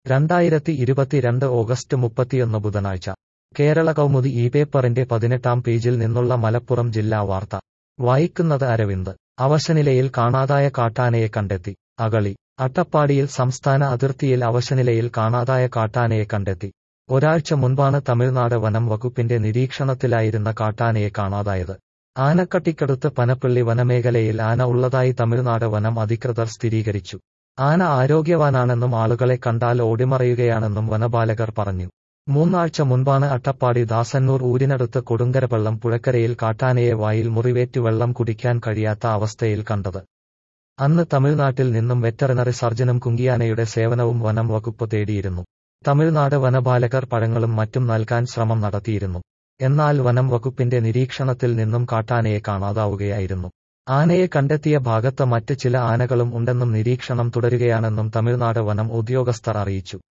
രണ്ടായിരത്തി ഇരുപത്തിരണ്ട് ഓഗസ്റ്റ് മുപ്പത്തിയൊന്ന് ബുധനാഴ്ച കേരള കൗമുദി ഈ പേപ്പറിന്റെ പതിനെട്ടാം പേജിൽ നിന്നുള്ള മലപ്പുറം ജില്ലാ വാർത്ത വായിക്കുന്നത് അരവിന്ദ് അവശനിലയിൽ കാണാതായ കാട്ടാനയെ കണ്ടെത്തി അകളി അട്ടപ്പാടിയിൽ സംസ്ഥാന അതിർത്തിയിൽ അവശനിലയിൽ കാണാതായ കാട്ടാനയെ കണ്ടെത്തി ഒരാഴ്ച മുൻപാണ് തമിഴ്നാട് വനം വകുപ്പിന്റെ നിരീക്ഷണത്തിലായിരുന്ന കാട്ടാനയെ കാണാതായത് ആനക്കട്ടിക്കടുത്ത് പനപ്പള്ളി വനമേഖലയിൽ ആന ഉള്ളതായി തമിഴ്നാട് വനം അധികൃതർ സ്ഥിരീകരിച്ചു ആന ആരോഗ്യവാനാണെന്നും ആളുകളെ കണ്ടാൽ ഓടിമറയുകയാണെന്നും വനപാലകർ പറഞ്ഞു മൂന്നാഴ്ച മുൻപാണ് അട്ടപ്പാടി ദാസന്നൂർ ഊരിനടുത്ത് കൊടുങ്കരപള്ളം പുഴക്കരയിൽ കാട്ടാനയെ വായിൽ മുറിവേറ്റ് വെള്ളം കുടിക്കാൻ കഴിയാത്ത അവസ്ഥയിൽ കണ്ടത് അന്ന് തമിഴ്നാട്ടിൽ നിന്നും വെറ്ററിനറി സർജനും കുങ്കിയാനയുടെ സേവനവും വനം വകുപ്പ് തേടിയിരുന്നു തമിഴ്നാട് വനപാലകർ പഴങ്ങളും മറ്റും നൽകാൻ ശ്രമം നടത്തിയിരുന്നു എന്നാൽ വനം വകുപ്പിന്റെ നിരീക്ഷണത്തിൽ നിന്നും കാട്ടാനയെ കാണാതാവുകയായിരുന്നു ആനയെ കണ്ടെത്തിയ ഭാഗത്ത് മറ്റ് ചില ആനകളും ഉണ്ടെന്നും നിരീക്ഷണം തുടരുകയാണെന്നും തമിഴ്നാട് വനം ഉദ്യോഗസ്ഥർ അറിയിച്ചു